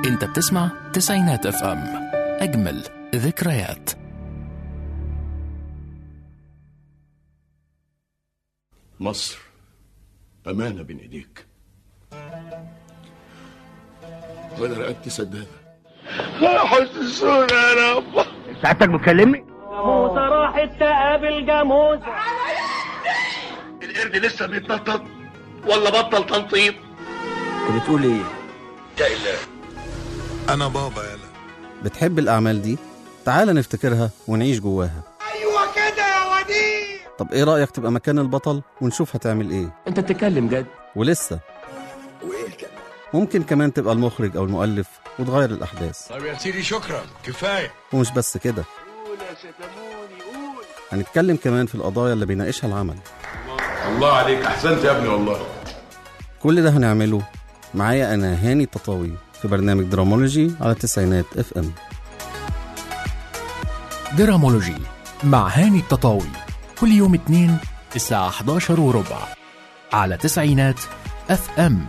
انت بتسمع تسعينات اف ام اجمل ذكريات مصر أمانة بين إيديك وأنا رقبتي سدادة حسسونا يا رب سعادتك بتكلمني؟ موسى راحت تقابل جاموس القرد لسه بيتنطط ولا بطل تنطيط انت بتقول ايه؟ يا إله انا بابا يلا بتحب الأعمال دي؟ تعال نفتكرها ونعيش جواها ايوه كده يا وديع طب إيه رأيك تبقى مكان البطل ونشوف هتعمل إيه؟ انت بتتكلم جد ولسه وإيه كده ممكن كمان تبقى المخرج أو المؤلف وتغير الأحداث طب يا سيدي شكرا كفايه ومش بس كده هنتكلم كمان في القضايا اللي بيناقشها العمل الله عليك أحسنت يا ابني والله كل ده هنعمله معايا أنا هاني تطاوي في برنامج درامولوجي على التسعينات اف ام درامولوجي مع هاني التطاوي كل يوم اثنين الساعة 11 وربع على تسعينات اف ام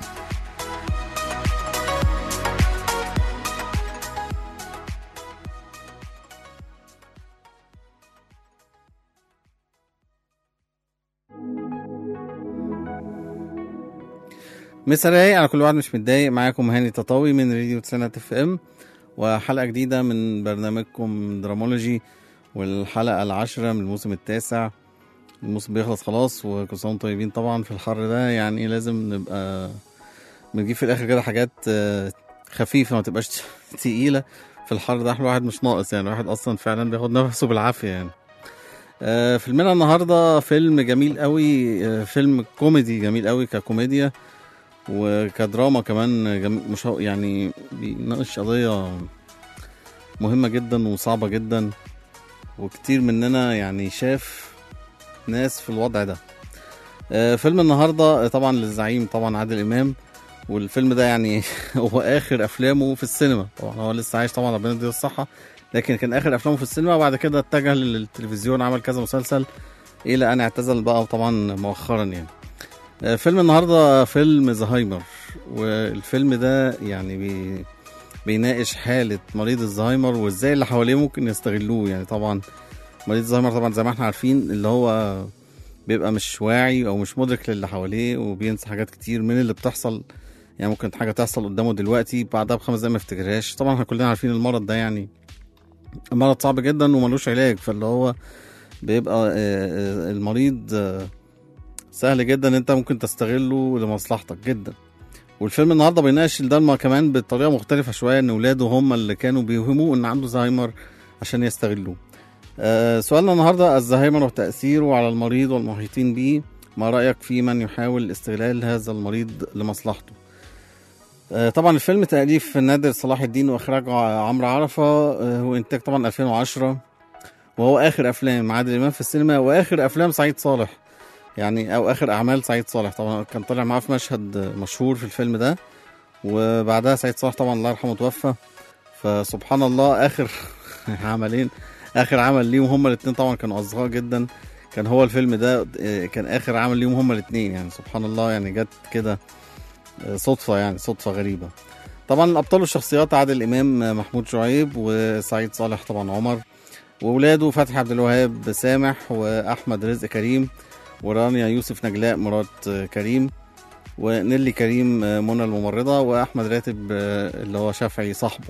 مسا رايق على كل واحد مش متضايق معاكم هاني تطاوي من راديو تسعينات اف ام وحلقة جديدة من برنامجكم درامولوجي والحلقة العاشرة من الموسم التاسع الموسم بيخلص خلاص وكل سنة وانتم طيبين طبعا في الحر ده يعني لازم نبقى بنجيب في الآخر كده حاجات آه، خفيفة ما تبقاش تقيلة في الحر ده الواحد مش ناقص يعني الواحد أصلا فعلا بياخد نفسه بالعافية يعني آه، فيلمنا النهاردة فيلم جميل قوي آه، فيلم كوميدي جميل قوي ككوميديا وكدراما كمان جم... مش هو- يعني بيناقش قضية مهمة جدا وصعبة جدا وكتير مننا يعني شاف ناس في الوضع ده آه، فيلم النهاردة طبعا للزعيم طبعا عادل إمام والفيلم ده يعني هو آخر أفلامه في السينما طبعا هو لسه عايش طبعا ربنا يديله الصحة لكن كان آخر أفلامه في السينما وبعد كده اتجه للتلفزيون عمل كذا مسلسل إلى أن اعتزل بقى طبعا مؤخرا يعني آه، فيلم النهارده فيلم زهايمر والفيلم ده يعني بي بيناقش حالة مريض الزهايمر وازاي اللي حواليه ممكن يستغلوه يعني طبعا مريض الزهايمر طبعا زي ما احنا عارفين اللي هو بيبقى مش واعي او مش مدرك للي حواليه وبينسى حاجات كتير من اللي بتحصل يعني ممكن حاجة تحصل قدامه دلوقتي بعدها بخمس دقايق ما يفتكرهاش طبعا احنا كلنا عارفين المرض ده يعني مرض صعب جدا وملوش علاج فاللي هو بيبقى آه، آه، المريض آه، سهل جدا انت ممكن تستغله لمصلحتك جدا والفيلم النهارده بيناقش ده كمان بطريقه مختلفه شويه ان ولاده هم اللي كانوا بيوهموه ان عنده زهايمر عشان يستغلوه آه سؤالنا النهارده الزهايمر وتاثيره على المريض والمحيطين به ما رايك في من يحاول استغلال هذا المريض لمصلحته آه طبعا الفيلم تاليف نادر صلاح الدين واخراج عمرو عرفه آه هو انتاج طبعا 2010 وهو اخر افلام عادل امام في السينما واخر افلام سعيد صالح يعني او اخر اعمال سعيد صالح طبعا كان طالع معاه في مشهد مشهور في الفيلم ده وبعدها سعيد صالح طبعا الله يرحمه توفى فسبحان الله اخر عملين اخر عمل ليهم هما الاثنين طبعا كانوا اصدقاء جدا كان هو الفيلم ده آه، كان اخر عمل ليهم هما الاثنين يعني سبحان الله يعني جت كده آه، صدفه يعني صدفه غريبه طبعا الابطال والشخصيات عادل امام آه، محمود شعيب وسعيد صالح طبعا عمر وولاده فتحي عبد الوهاب سامح واحمد رزق كريم ورانيا يوسف نجلاء مرات آه، كريم ونيلي كريم آه، منى الممرضة وأحمد راتب آه، اللي هو شافعي صاحبه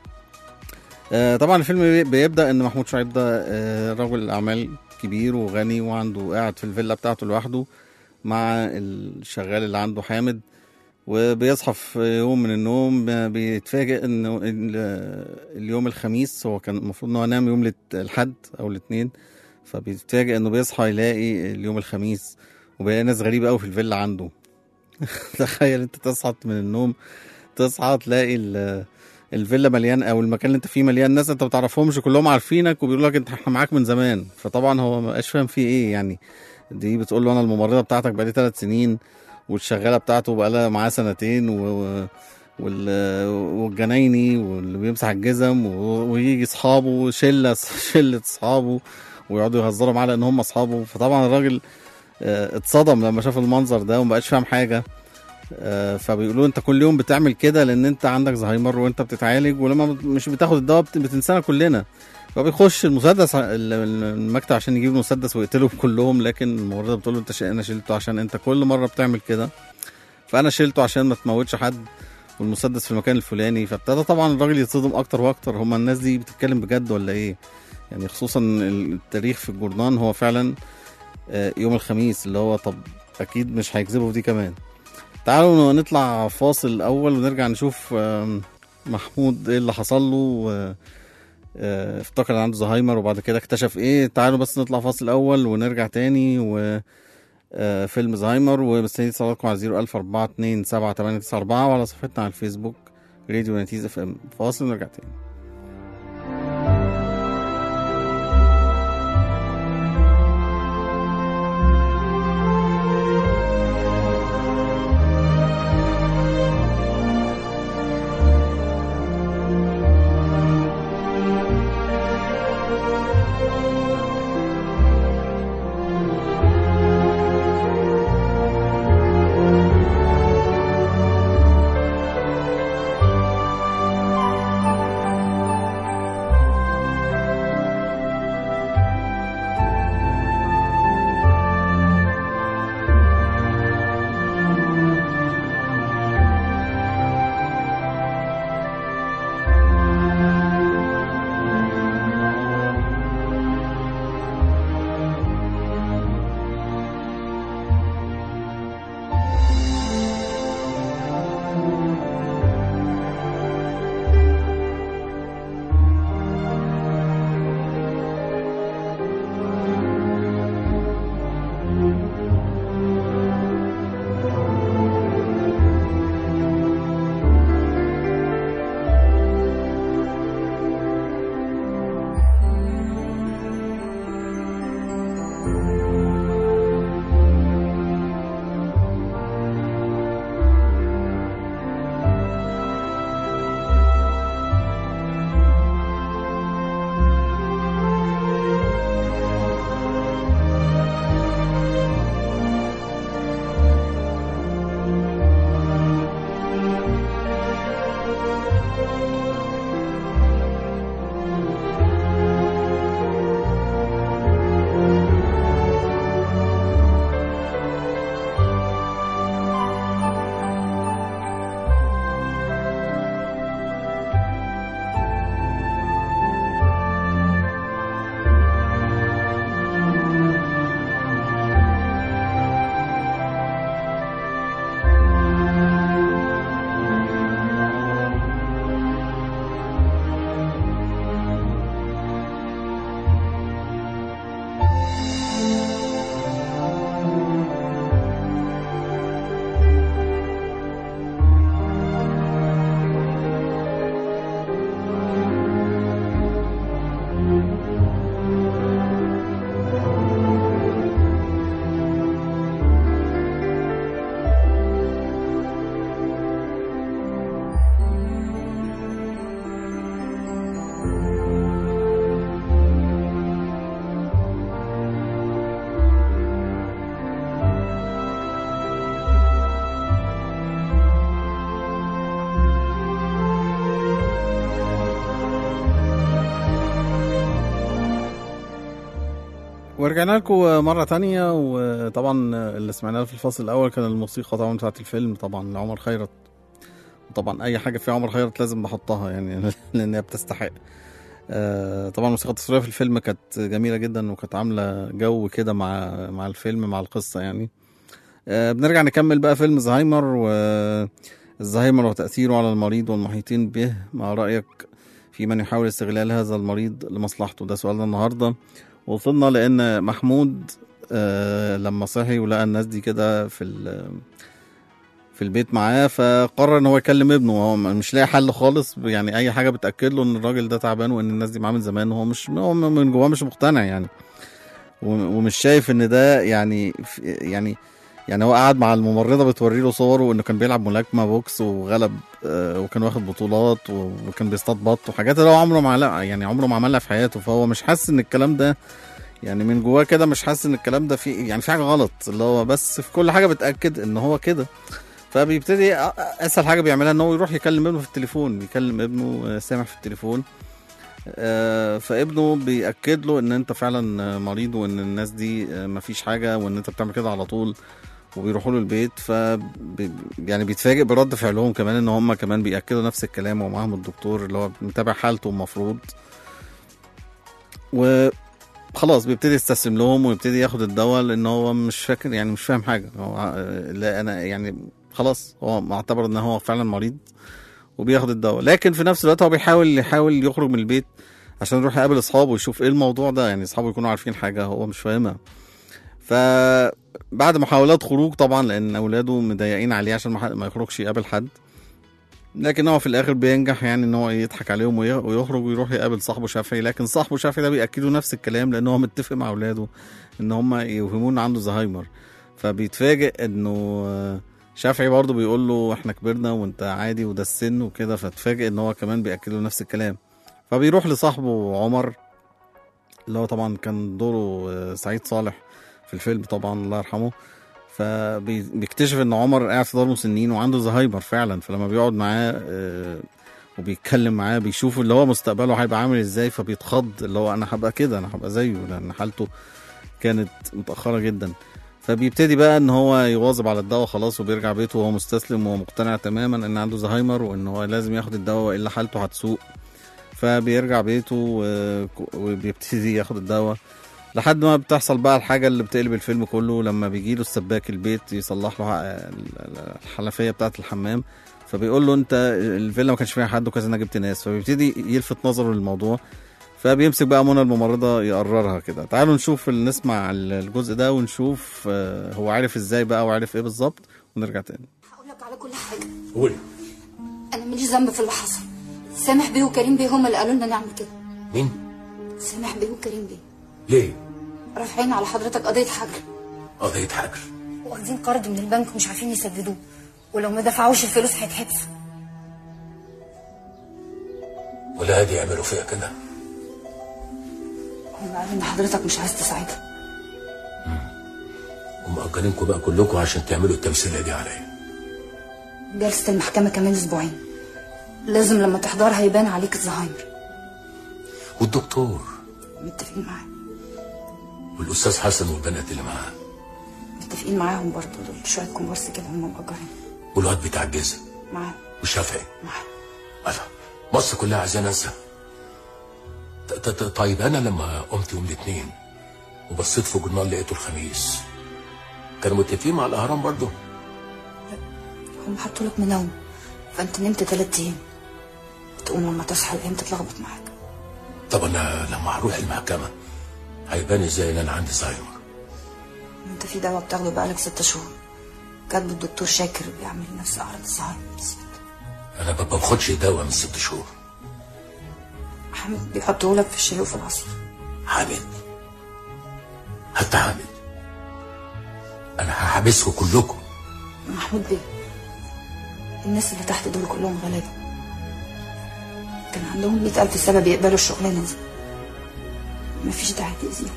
آه، طبعا الفيلم بي- بيبدأ إن محمود شعيب ده آه، رجل أعمال كبير وغني وعنده قاعد في الفيلا بتاعته لوحده مع الشغال اللي عنده حامد وبيصحى في يوم من النوم ب- بيتفاجئ انه ال- اليوم الخميس هو كان المفروض ان هو نام يوم الاث- الحد او الاثنين فبيتفاجئ انه بيصحى يلاقي اليوم الخميس وبيلاقي ناس غريبة قوي في الفيلا عنده تخيل انت تصحى من النوم تصحى تلاقي ال- الفيلا مليان او المكان اللي انت فيه مليان ناس انت ما تعرفهمش كلهم عارفينك وبيقولوا لك انت احنا معاك من زمان فطبعا هو ما بقاش فاهم فيه ايه يعني دي بتقول له انا الممرضه بتاعتك بقالي ثلاث سنين والشغاله بتاعته بقالها معاه سنتين و... و... وال... والجنايني واللي بيمسح الجزم و... ويجي اصحابه شله شله اصحابه ويقعدوا يهزروا معاه لان هم اصحابه فطبعا الراجل آه، اتصدم لما شاف المنظر ده ومبقاش فاهم حاجه آه، فبيقولوا انت كل يوم بتعمل كده لان انت عندك زهايمر وانت بتتعالج ولما بت- مش بتاخد الدواء بت- بتنسانا كلنا فبيخش المسدس ع- ال- ال- المكتب عشان يجيب المسدس ويقتلهم كلهم لكن الممرضه بتقول له انت ش- انا شلته عشان انت كل مره بتعمل كده فانا شلته عشان ما تموتش حد والمسدس في المكان الفلاني فابتدى طبعا الراجل يتصدم اكتر واكتر هما الناس دي بتتكلم بجد ولا ايه يعني خصوصا التاريخ في الجورنان هو فعلا آه، يوم الخميس اللي هو طب اكيد مش هيكذبوا في دي كمان تعالوا نطلع فاصل اول ونرجع نشوف آم، محمود ايه اللي حصل له آه، آه، افتكر ان عنده زهايمر وبعد كده اكتشف ايه تعالوا بس نطلع فاصل اول ونرجع تاني و آه، فيلم زهايمر ومستنيين اتصالاتكم على 014278994 وعلى صفحتنا على الفيسبوك راديو نتيز اف ام فاصل ونرجع تاني ورجعنا لكم مرة تانية وطبعا اللي سمعناه في الفصل الأول كان الموسيقى طبعا بتاعت الفيلم طبعا لعمر خيرت وطبعا أي حاجة في عمر خيرت لازم بحطها يعني لأنها بتستحق آه، طبعا الموسيقى التصويرية في الفيلم كانت جميلة جدا وكانت عاملة جو كده مع مع الفيلم مع القصة يعني آه، بنرجع نكمل بقى فيلم زهايمر والزهايمر وتأثيره على المريض والمحيطين به مع رأيك في من يحاول استغلال هذا المريض لمصلحته ده سؤالنا النهارده وصلنا لان محمود آه لما صحي ولقى الناس دي كده في ال- في البيت معاه فقرر ان هو يكلم ابنه وهو مش لاقي حل خالص يعني اي حاجه بتاكد له ان الراجل ده تعبان وان الناس دي معاه من زمان وهو مش هو من جواه مش مقتنع يعني و- ومش شايف ان ده يعني يعني يعني هو قاعد مع الممرضه بتوري له صوره وانه كان بيلعب ملاكمه بوكس وغلب آه، وكان واخد بطولات و- وكان بيصطاد بط وحاجات اللي هو عمره ما عملها يعني عمره ما عملها في حياته فهو مش حاسس ان الكلام ده يعني من جواه كده مش حاسس ان الكلام ده فيه يعني في حاجه غلط اللي هو بس في كل حاجه بتاكد ان هو كده فبيبتدي أ- اسهل حاجه بيعملها ان هو يروح يكلم ابنه في التليفون بيكلم ابنه آه، سامح في التليفون آه، فابنه بيأكد له ان انت فعلا آه، مريض وان الناس دي آه، مفيش حاجه وان انت بتعمل كده على طول وبيروحوا له البيت ف بي- يعني بيتفاجئ برد فعلهم كمان ان هم كمان بيأكدوا نفس الكلام ومعاهم الدكتور اللي هو متابع حالته المفروض وخلاص بيبتدي يستسلم لهم ويبتدي ياخد الدواء لان هو مش فاكر يعني مش فاهم حاجه هو آه، لا انا يعني خلاص هو معتبر ان هو فعلا مريض وبياخد الدواء لكن في نفس الوقت هو بيحاول يحاول يخرج من البيت عشان يروح يقابل اصحابه ويشوف ايه الموضوع ده يعني اصحابه يكونوا عارفين حاجه هو مش فاهمها فبعد محاولات خروج طبعا لان اولاده مضايقين عليه عشان ما ح- ما يخرجش يقابل حد لكن هو في الاخر بينجح يعني ان هو يضحك عليهم وي- ويخرج ويروح يقابل صاحبه شافعي لكن صاحبه شافعي ده بياكدوا نفس الكلام لان هو متفق مع اولاده ان هم يوهمون عنده زهايمر فبيتفاجئ انه آه، شافعي برضه بيقول له احنا كبرنا وانت عادي وده السن وكده فتفاجئ ان هو كمان بياكد له نفس الكلام فبيروح لصاحبه عمر اللي هو طبعا كان دوره آه، سعيد صالح في الفيلم طبعا الله يرحمه فبيكتشف ان عمر قاعد في دار مسنين وعنده زهايمر فعلا فلما بيقعد معاه آه، وبيتكلم معاه بيشوف اللي هو مستقبله هيبقى عامل ازاي فبيتخض اللي هو انا هبقى كده انا هبقى زيه لان حالته كانت متاخره جدا فبيبتدي بقى ان هو يواظب على الدواء خلاص وبيرجع بيته وهو مستسلم وهو مقتنع تماما ان عنده زهايمر وان هو لازم ياخد الدواء والا حالته هتسوء فبيرجع بيته و- وبيبتدي ياخد الدواء لحد ما بتحصل بقى الحاجة اللي بتقلب الفيلم كله لما بيجي له السباك البيت يصلح له الحنفية بتاعة الحمام فبيقول له انت الفيلا ما كانش فيها حد وكذا انا جبت ناس فبيبتدي يلفت نظره للموضوع فبيمسك بقى منى الممرضة يقررها كده تعالوا نشوف نسمع الجزء ده ونشوف آه، هو عارف ازاي بقى وعارف ايه بالظبط ونرجع تاني هقول لك على كل حاجه قول انا ماليش ذنب في اللي حصل سامح بيه وكريم بيه هم اللي قالوا لنا نعمل كده مين؟ سامح بيه وكريم بيه ليه؟ رافعين على حضرتك قضيه حجر قضية حجر واخدين قرض من البنك ومش عارفين يسددوه ولو ما دفعوش الفلوس هيتحبسوا ولا هادي يعملوا فيها كده هم قالوا ان حضرتك مش عايز تساعدهم ومأجرينكم بقى كلكم عشان تعملوا التمثيلية دي عليا جلسه المحكمه كمان اسبوعين لازم لما تحضرها يبان عليك الزهايمر والدكتور متفقين معاه والأستاذ حسن والبنات اللي معاه متفقين معاهم برضه دول شويه كومبارس كده هم مأجرين والواد بتاع الجيزة معاه والشافعي معاه الله مصر كلها عايزين انسى ط- ط- ط- طيب انا لما قمت يوم الاثنين وبصيت في جورنال لقيته الخميس كانوا متفقين مع الاهرام برضه هم حطوا لك منوم فانت نمت ثلاث ايام تقوم لما تصحى الايام تتلخبط معاك طب انا لما هروح المحكمه هيبان ازاي ان انا عندي زهايمر انت في دواء بتاخده بقالك ست شهور كاتبه الدكتور شاكر بيعمل نفس اعراض الزهايمر بالظبط انا ما باخدش دواء من ست شهور حامد بيحطه لك في الشاي وفي العصير حامد حتى حامد انا هحبسكم كلكم محمود بيه الناس اللي تحت دول كلهم غلابة كان عندهم مئة ألف سبب يقبلوا الشغلانة دي مفيش داعي تأذيهم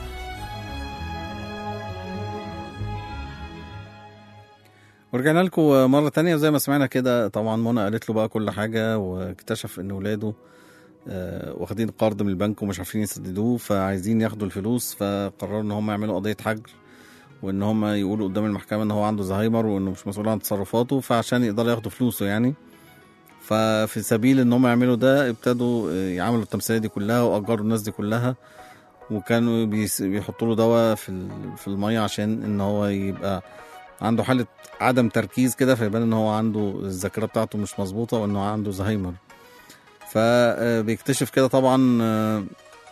ورجعنا لكم مرة تانية زي ما سمعنا كده طبعا منى قالت له بقى كل حاجة واكتشف ان ولاده آه، واخدين قرض من البنك ومش عارفين يسددوه فعايزين ياخدوا الفلوس فقرروا ان هم يعملوا قضية حجر وان هم يقولوا قدام المحكمة ان هو عنده زهايمر وانه مش مسؤول عن تصرفاته فعشان يقدروا ياخدوا فلوسه يعني ففي سبيل ان هم يعملوا ده ابتدوا آه، يعملوا التمثيلية دي كلها واجروا الناس دي كلها وكانوا بيس- بيحطوا له دواء في ال- في المية عشان ان هو يبقى عنده حالة عدم تركيز كده فيبان ان هو عنده الذاكرة بتاعته مش مظبوطة وانه عنده زهايمر فبيكتشف كده طبعا آه،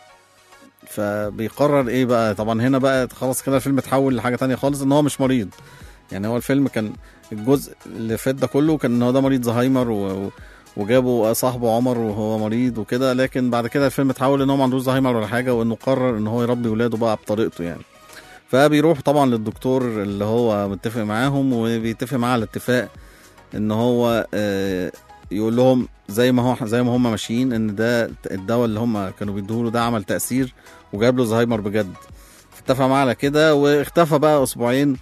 فبيقرر ايه بقى طبعا هنا بقى خلاص كده الفيلم اتحول لحاجة تانية خالص ان هو مش مريض يعني هو الفيلم كان الجزء اللي فات ده كله كان ان هو ده مريض زهايمر و... و- وجابوا صاحبه عمر وهو مريض وكده لكن بعد كده الفيلم اتحول ان هو ما عندوش زهايمر ولا حاجة وانه قرر ان هو يربي ولاده بقى بطريقته يعني فبيروح طبعا للدكتور اللي هو متفق معاهم وبيتفق معاه على اتفاق ان هو آه، يقول لهم زي ما هو زي ما هم ماشيين ان ده الدواء اللي هم كانوا بيدوه له ده عمل تاثير وجاب له زهايمر بجد اتفق معاه على كده واختفى بقى اسبوعين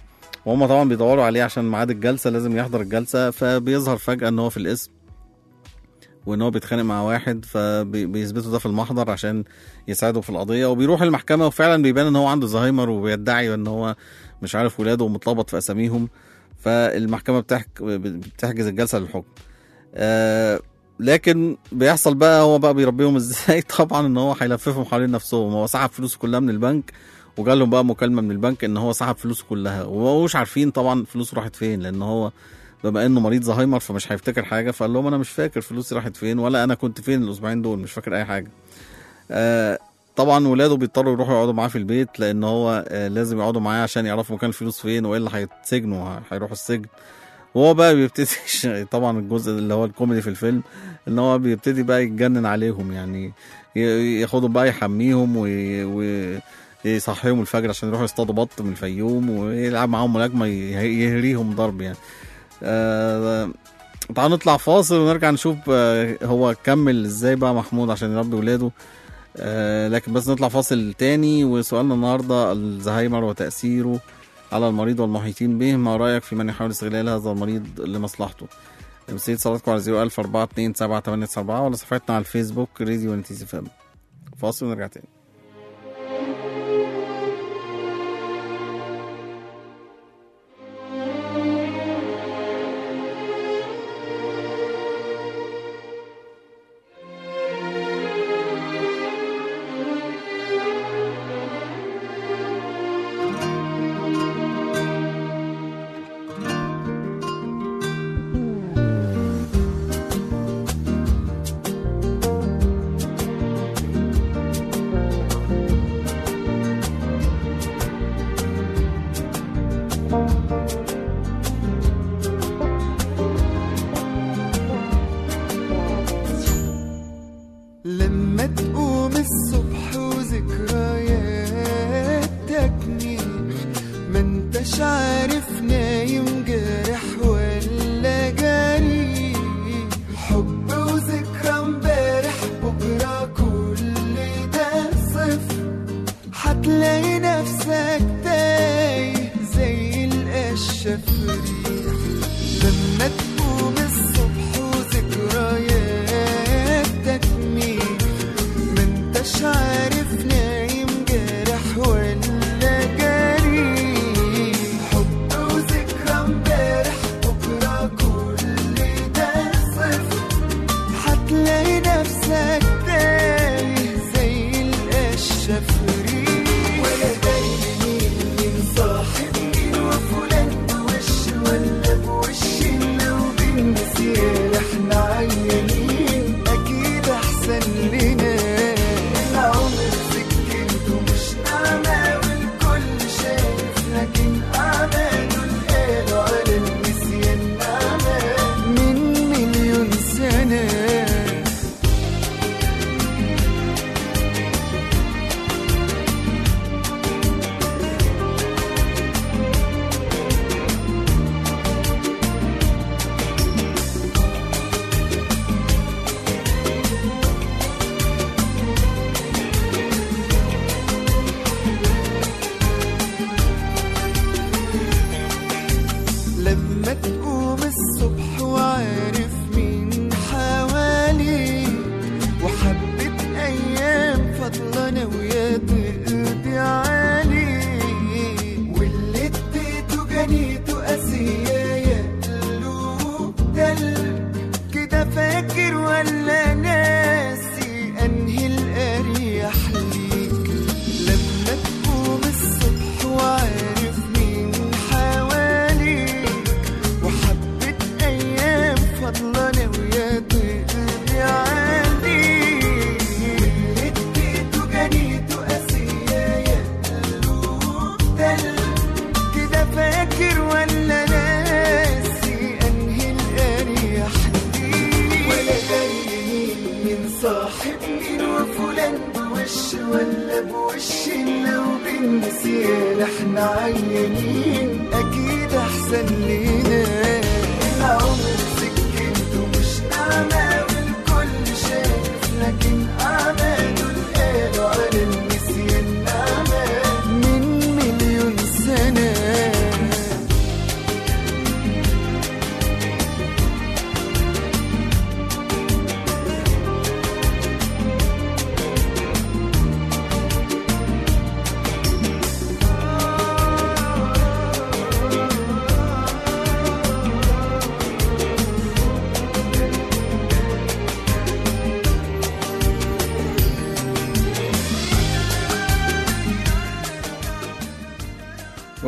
وهم طبعا بيدوروا عليه عشان ميعاد الجلسه لازم يحضر الجلسه فبيظهر فجاه ان هو في الاسم وان هو بيتخانق مع واحد فبيثبتوا ده في المحضر عشان يساعده في القضيه وبيروح المحكمه وفعلا بيبان ان هو عنده زهايمر وبيدعي ان هو مش عارف ولاده ومتلخبط في اساميهم فالمحكمه بتحك... بتحجز الجلسه للحكم آه لكن بيحصل بقى هو بقى بيربيهم ازاي طبعا ان هو هيلففهم حوالين نفسهم هو سحب فلوسه كلها من البنك وجالهم بقى مكالمه من البنك ان هو سحب فلوسه كلها ومش عارفين طبعا فلوسه راحت فين لان هو بما انه مريض زهايمر فمش هيفتكر حاجه فقال لهم انا مش فاكر فلوسي راحت فين ولا انا كنت فين الاسبوعين دول مش فاكر اي حاجه آه طبعا ولاده بيضطروا يروحوا يقعدوا معاه في البيت لان هو آه لازم يقعدوا معاه عشان يعرفوا مكان الفلوس فين والا هيتسجنوا هيروحوا السجن وهو بقى بيبتدي طبعا الجزء اللي هو الكوميدي في الفيلم ان هو بيبتدي بقى يتجنن عليهم يعني ي- ياخدهم بقى يحميهم وي... وي... يصحيهم الفجر عشان يروحوا يصطادوا بط من الفيوم ويلعب معاهم ملاكمه يه- يهريهم ضرب يعني آه تعالوا نطلع فاصل ونرجع نشوف آه هو كمل ازاي بقى محمود عشان يربي ولاده آه لكن بس نطلع فاصل تاني وسؤالنا النهارده الزهايمر وتأثيره على المريض والمحيطين به ما رأيك في من يحاول استغلال هذا المريض لمصلحته رسالة صلاتكم على 01000 427 7894 ولا صفحتنا على الفيسبوك راديو نتيزي فام فاصل ونرجع تاني لما تقوم الصبح وذكريات تجنيح ما انتش عارف نايم جارح ولا جريح حب وذكرى امبارح بكرة كل ده صفر هتلاقي نفسك تايه زي القشة في ريح لما تقوم الصبح وذكريات تكميل ما انتش عارف نايم جارح ولا جريح حب وذكرى امبارح بكرة كل ده صفر هتلاقي نفسك تايه زي القشة في ريح ولا دايما مين صاحب مين وفلان بوش ولا بوش لو بالنسيان احنا عيانين اكيد احسن لنا العمر سكته مش نعمة والكل شايف لكن اعماله القالوا على النسيان نعمة من مليون سنة لما تقوم الصبح وعارف مين حواليك وحبة أيام فاضلة ناوية تقضي عليك واللي اديته جنيته قاسية يا قلوب دل كده فاكر ولا ناسي أنهي الأريح ليك لما تقوم الصبح وعارف مين حواليك وحبة أيام فاضلة ناوية تقضي عليك واللي اديته جنيته قاسية يا قلوب دل كده فاكر ولا ناسي أنهي الأريح ليك ولا داري مين صاحب مين وفلان بوش ولا بوش لو بالنسيان احنا عيانين اكيد احسن لينا العمر سكته مش نعمة والكل شايف لكن اعماله القالوا على النسيان نعمة من مليون سنة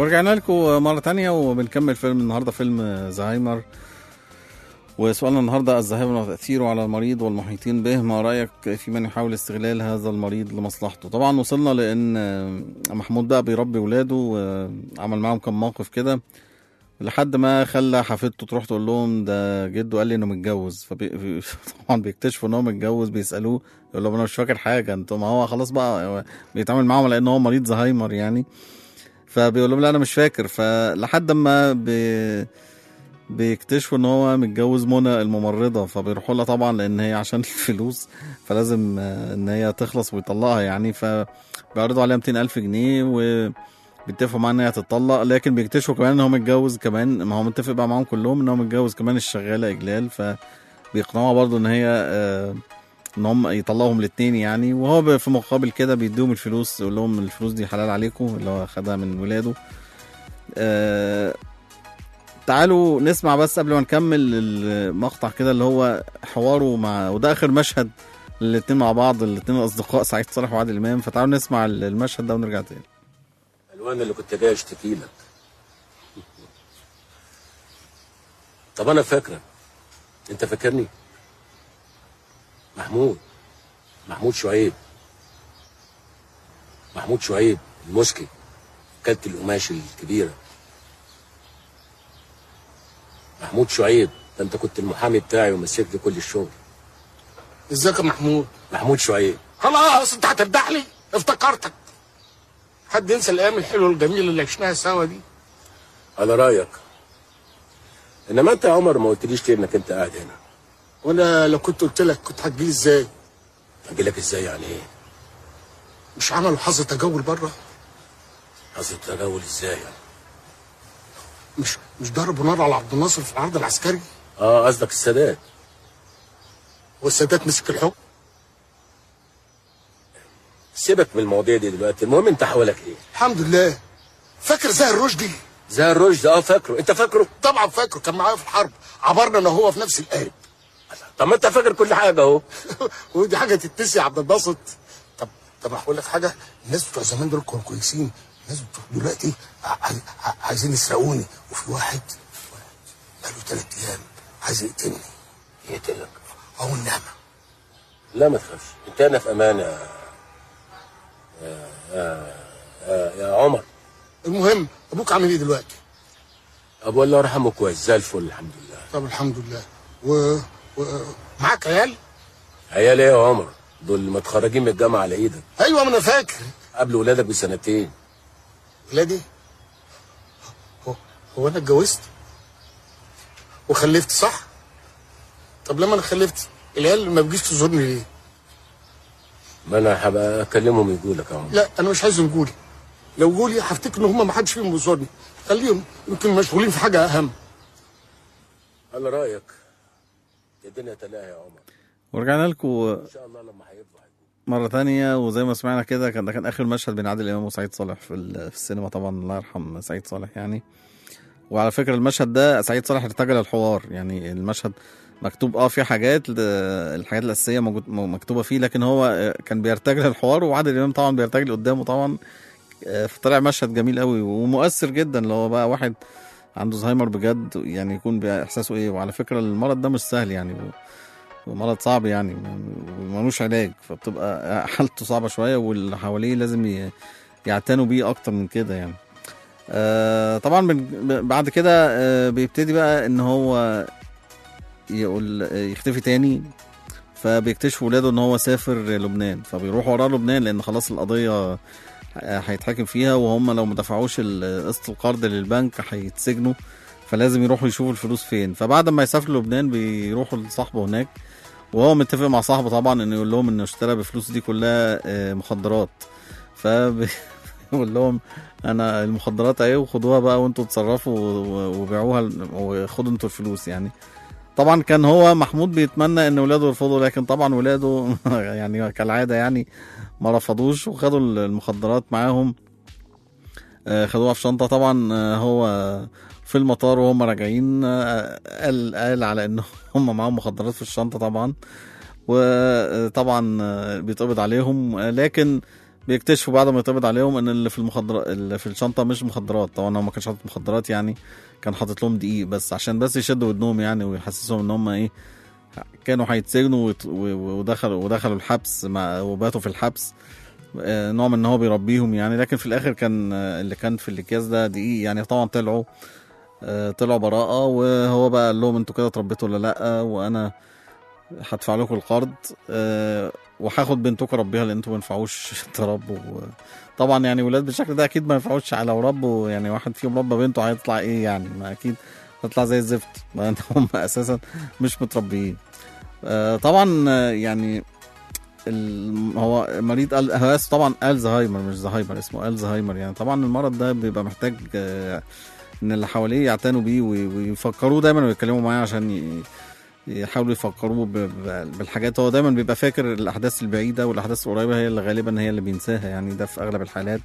ورجعنا لكم مرة تانية وبنكمل فيلم النهاردة فيلم زهايمر وسؤالنا النهاردة الزهايمر وتأثيره على المريض والمحيطين به ما رأيك في من يحاول استغلال هذا المريض لمصلحته طبعا وصلنا لأن محمود بقى بيربي ولاده وعمل معاهم كم موقف كده لحد ما خلى حفيدته تروح تقول لهم ده جده قال لي انه متجوز فبي... طبعا بيكتشفوا ان هو متجوز بيسالوه يقول لهم انا مش فاكر حاجه انتوا ما هو خلاص بقى هو بيتعامل معاهم لان هو مريض زهايمر يعني فبيقول لهم لا انا مش فاكر فلحد ما بي... بيكتشفوا ان هو متجوز منى الممرضه فبيروحوا لها طبعا لان هي عشان الفلوس فلازم آه، ان هي تخلص ويطلقها يعني فبيعرضوا عليها 200 الف جنيه و بيتفقوا معاه ان هي تتطلق لكن بيكتشفوا كمان ان هو متجوز كمان ما هو متفق بقى معاهم كلهم ان هو متجوز كمان الشغاله اجلال فبيقنعوها برضو ان هي آه، ان هم يطلقهم الاثنين يعني وهو ب- في مقابل كده بيديهم الفلوس يقول لهم الفلوس دي حلال عليكم اللي هو خدها من ولاده آه، تعالوا نسمع بس قبل ما نكمل المقطع كده اللي هو حواره مع وده اخر مشهد الاتنين مع بعض الاتنين الاصدقاء سعيد صالح وعادل امام فتعالوا نسمع المشهد ده ونرجع تاني الوان اللي كنت جاي اشتكي لك طب انا فاكرك انت فاكرني محمود محمود شعيب محمود شعيب المسكي كلت القماش الكبيره محمود شعيب ده انت كنت المحامي بتاعي ومسك لي كل الشغل ازيك يا محمود محمود شعيب خلاص انت هتردح لي افتكرتك حد ينسى الايام الحلوه الجميله اللي عشناها سوا دي على رايك انما انت يا عمر ما قلتليش ليه انك انت قاعد هنا وانا لو كنت قلت لك كنت هتجيلي ازاي اجي لك ازاي يعني ايه مش عملوا حظ تجول بره قصدي تجول ازاي يعني مش مش ضربوا نار على عبد الناصر في العرض العسكري اه قصدك السادات والسادات مسك الحكم سيبك من المواضيع دي دلوقتي المهم انت حوالك ايه الحمد لله فاكر زاهر رشدي زي الرشد اه فاكره انت فاكره طبعا فاكره كان معايا في الحرب عبرنا انا وهو في نفس القارب طب ما انت فاكر كل حاجه اهو ودي حاجه تتنسي يا عبد الباسط طب طب هقول لك حاجه الناس بتوع زمان دول كانوا كويسين الناس بتوع دلوقتي ع- ع- عايزين يسرقوني وفي واحد واحد بقاله ثلاث ايام عايز يقتلني يقتلك او النعمه لا ما تخافش انت انا في امان يا يا يا, يا, يا عمر المهم ابوك عامل ايه دلوقتي ابو الله يرحمه كويس زي الفل الحمد لله طب الحمد لله و, و... معاك عيال عيال ايه يا عمر دول متخرجين من الجامعه على ايدك ايوه ما انا فاكر قبل ولادك بسنتين ولادي هو, هو انا اتجوزت وخلفت صح طب لما انا خلفت العيال ما بيجيش تزورني ليه ما انا هبقى اكلمهم يجوا لك يا عمر لا انا مش عايزهم يجولي لو جولي هفتكر ان هم ما حدش فيهم بيزورني خليهم يمكن مشغولين في حاجه اهم على رايك الدنيا تلاهي يا عمر ورجعنا لكم ان شاء الله لما هيفضح مرة تانية وزي ما سمعنا كده كان ده كان آخر مشهد بين عادل إمام وسعيد صالح في, ال- في السينما طبعا الله يرحم سعيد صالح يعني وعلى فكرة المشهد ده سعيد صالح ارتجل الحوار يعني المشهد مكتوب اه في حاجات ل- الحاجات الأساسية موجود م- مكتوبة فيه لكن هو آه، كان بيرتجل الحوار وعادل إمام طبعا بيرتجل قدامه طبعا آه، فطلع مشهد جميل قوي ومؤثر جدا اللي هو بقى واحد عنده زهايمر بجد يعني يكون بإحساسه ايه وعلى فكرة المرض ده مش سهل يعني ومرض صعب يعني ملوش علاج فبتبقى حالته صعبة شوية واللي حواليه لازم ي- يعتنوا بيه أكتر من كده يعني آه طبعا بن- بعد كده آه بيبتدي بقى ان هو يقول يختفي تاني فبيكتشفوا ولاده ان هو سافر لبنان فبيروحوا وراه لبنان لان خلاص القضيه آه، هيتحاكم فيها وهم لو ما دفعوش ال- قسط القرض للبنك هيتسجنوا فلازم يروحوا يشوفوا الفلوس فين فبعد ما يسافروا لبنان بيروحوا لصاحبه هناك وهو متفق مع صاحبه طبعا انه يقول لهم انه اشترى بالفلوس دي كلها آه، مخدرات فبيقول لهم انا المخدرات اهي وخدوها بقى وانتوا اتصرفوا و- وبيعوها ل- وخدوا انتوا الفلوس يعني طبعا كان هو محمود بيتمنى ان ولاده يرفضوا لكن طبعا ولاده يعني كالعاده يعني ما رفضوش وخدوا المخدرات معاهم آه، خدوها في شنطه طبعا آه، هو في المطار وهم راجعين آه، قال قال على ان هم معاهم مخدرات في الشنطه طبعا وطبعا آه، بيتقبض عليهم آه، لكن بيكتشفوا بعد ما يتقبض عليهم ان اللي في المخدرات اللي في الشنطه مش مخدرات طبعا هو ما كانش حاطط مخدرات يعني كان حاطط لهم دقيق بس عشان بس يشدوا ودنهم يعني ويحسسهم ان هم ايه كانوا هيتسجنوا ويت- و- ودخلوا ودخلوا الحبس مع وباتوا في الحبس آه، نوع من ان هو بيربيهم يعني لكن في الاخر كان آه، اللي كان في الاكياس ده دقيق يعني طبعا طلعوا آه، طلعوا براءة وهو بقى قال لهم انتوا كده اتربيتوا ولا لا وانا هدفع لكم القرض آه، وهاخد بنتكم اربيها لان انتوا ما ينفعوش تربوا طبعا يعني ولاد بالشكل ده اكيد ما ينفعوش لو ربوا يعني واحد فيهم ربى بنته هيطلع ايه يعني ما اكيد هتطلع زي الزفت ما هم اساسا مش متربيين آه، طبعا آه، يعني ال- هو مريض ال- هو اسمه طبعا الزهايمر مش زهايمر اسمه الزهايمر يعني طبعا المرض ده بيبقى محتاج آه، ان اللي حواليه يعتنوا بيه وي- ويفكروه دايما ويتكلموا معاه عشان ي- يحاولوا يفكروه ب- ب- بالحاجات هو دايما بيبقى فاكر الاحداث البعيده والاحداث القريبه هي اللي غالبا هي اللي بينساها يعني ده في اغلب الحالات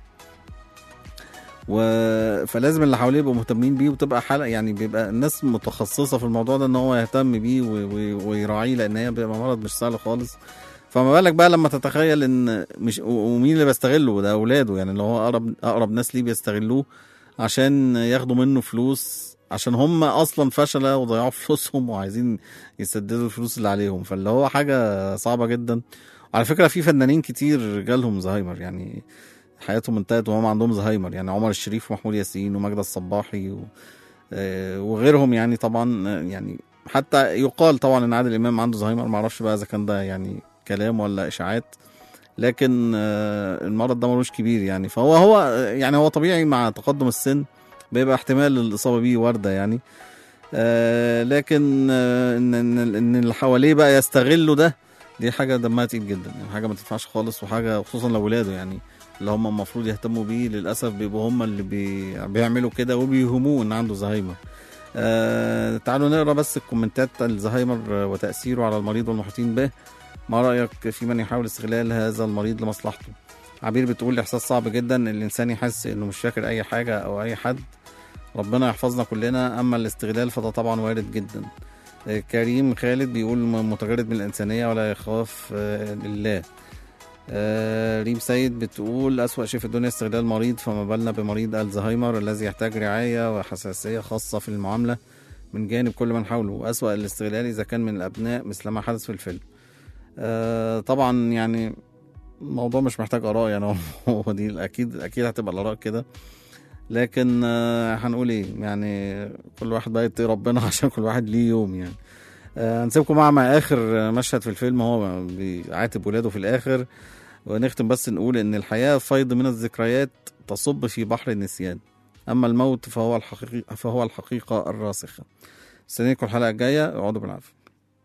و... فلازم اللي حواليه يبقوا مهتمين بيه وتبقى حلقه يعني بيبقى الناس متخصصه في الموضوع ده ان هو يهتم بيه و... و... ويراعيه لان هي بيبقى مرض مش سهل خالص فما بالك بقى لما تتخيل ان مش و- ومين اللي بيستغله ده اولاده يعني اللي هو اقرب اقرب ناس ليه بيستغلوه عشان ياخدوا منه فلوس عشان هم اصلا فشله وضيعوا فلوسهم وعايزين يسددوا الفلوس اللي عليهم فاللي هو حاجه صعبه جدا وعلى فكره في فنانين كتير جالهم زهايمر يعني حياتهم انتهت وهم عندهم زهايمر يعني عمر الشريف ومحمود ياسين وماجدة الصباحي و... آه، وغيرهم يعني طبعا آه، يعني حتى يقال طبعا ان عادل امام عنده زهايمر معرفش بقى اذا كان ده يعني كلام ولا اشاعات لكن آه، المرض ده ملوش كبير يعني فهو هو آه، يعني هو طبيعي مع تقدم السن بيبقى احتمال الاصابه بيه وارده يعني آه، لكن آه، ان ان إن اللي حواليه بقى يستغلوا ده دي حاجه دمها تقيل جدا يعني حاجه ما تنفعش خالص وحاجه خصوصا لاولاده يعني اللي هم المفروض يهتموا بيه للاسف بيبقوا هم اللي بي... بيعملوا كده وبيهموه ان عنده زهايمر آه تعالوا نقرا بس الكومنتات الزهايمر وتاثيره على المريض والمحيطين به ما رايك في من يحاول استغلال هذا المريض لمصلحته عبير بتقول احساس صعب جدا ان الانسان يحس انه مش فاكر اي حاجه او اي حد ربنا يحفظنا كلنا اما الاستغلال فده طبعا وارد جدا آه، كريم خالد بيقول م- متجرد من الانسانيه ولا يخاف آه، لله آه، ريم سيد بتقول أسوأ شيء في الدنيا استغلال المريض فما بالنا بمريض الزهايمر الذي يحتاج رعاية وحساسية خاصة في المعاملة من جانب كل من حوله وأسوأ الاستغلال إذا كان من الأبناء مثل ما حدث في الفيلم آه، طبعا يعني الموضوع مش محتاج آراء يعني هو دي أكيد أكيد هتبقى الآراء كده لكن آه، هنقول إيه يعني كل واحد بقى يتقي ربنا عشان كل واحد ليه يوم يعني آه، هنسيبكم مع مع آخر مشهد في الفيلم هو بيعاتب ولاده في الآخر ونختم بس نقول ان الحياه فيض من الذكريات تصب في بحر النسيان اما الموت فهو الحقيقه فهو الحقيقه الراسخه استنيكم الحلقه الجايه اقعدوا بالعافيه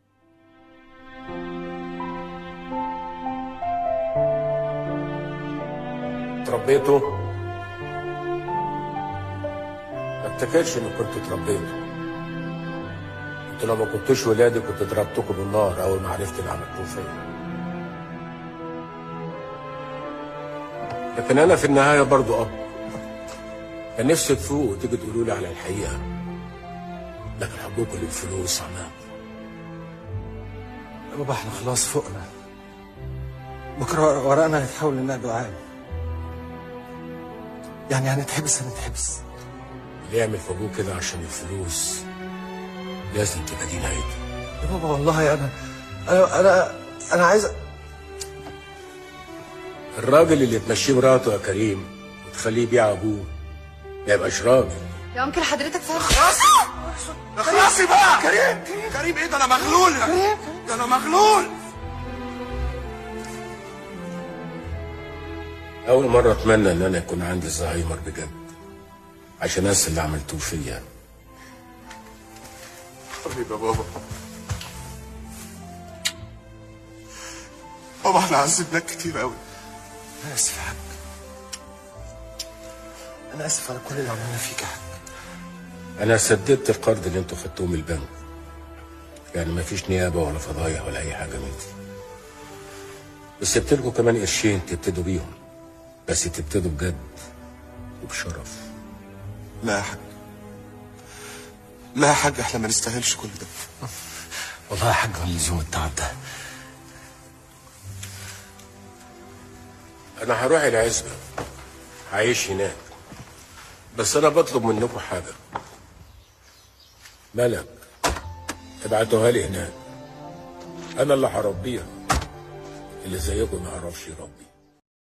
تربيته ما افتكرش اني كنت اتربيته انتوا لو ما كنتوش ولادي كنت ضربتكم بالنار اول ما عرفت اللي عملتوه فيا لكن انا في النهايه برضو اب كان نفسي تفوق وتيجي تقولوا لي على الحقيقه لكن حبكم للفلوس عمام يا بابا احنا خلاص فوقنا بكره ورقنا هيتحول لنقد عام يعني هنتحبس هنتحبس اللي يعمل في ابوه كده عشان الفلوس لازم تبقى دي نهايته يا بابا والله انا انا انا انا عايز الراجل اللي تمشيه مراته يا كريم وتخليه يبيع ابوه ما يبقاش راجل يا انكل حضرتك فاهم خلاصي بقى كريم كريم ايه ده انا مغلول ده انا مغلول اول مره اتمنى ان انا يكون عندي زهايمر بجد عشان انسى اللي عملتوه فيا حبيبي يا بابا بابا احنا عذبناك كتير قوي انا اسف يا حاج انا اسف على كل اللي عملنا فيك يا حاج انا سددت القرض اللي انتوا خدتوه من البنك يعني ما فيش نيابه ولا فضايح ولا اي حاجه من دي بس سبت لكم كمان قرشين تبتدوا بيهم بس تبتدوا بجد وبشرف لا يا حاج لا يا حاج احنا ما نستاهلش كل ده والله يا حاج من لزوم التعب ده انا هروح العزبه هعيش هناك بس انا بطلب منكم حاجه ملك ابعتوها لي هناك انا اللي هربيها اللي زيكم ما يعرفش يربي